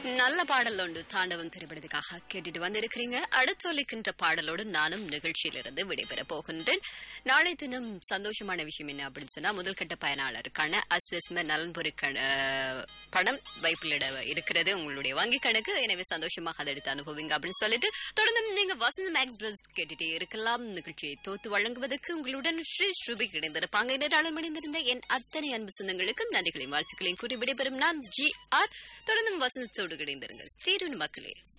நல்ல பாடல் உண்டு தாண்டவம் திரைப்படத்துக்காக கேட்டுட்டு வந்திருக்கிறீங்க அடுத்து ஒலிக்கின்ற பாடலோடு நானும் நிகழ்ச்சியிலிருந்து விடைபெற போகின்றேன் நாளை தினம் சந்தோஷமான விஷயம் என்ன அப்படின்னு சொன்னா முதல் கட்ட பயனாளருக்கான அஸ்வஸ்ம நலன்புரி கண- பணம் வைப்பிலிட இருக்கிறது உங்களுடைய வங்கி கணக்கு எனவே சந்தோஷமாக அதை எடுத்து அனுபவிங்க அப்படின்னு சொல்லிட்டு தொடர்ந்து நீங்க வசந்தம் எக்ஸ்பிரஸ் கேட்டுட்டே இருக்கலாம் நிகழ்ச்சியை தோத்து வழங்குவதற்கு உங்களுடன் ஸ்ரீ ஸ்ரூபி கிடைந்திருப்பாங்க இந்த நாளும் மணிந்திருந்த என் அத்தனை அன்பு சொந்தங்களுக்கும் நன்றிகளையும் வாழ்த்துக்களையும் கூறி விடைபெறும் நான் ஜி ஆர் தொடர்ந்தும் வசந்தத்தோடு கிடைந்திருங்க ஸ்டீரன் மக்களே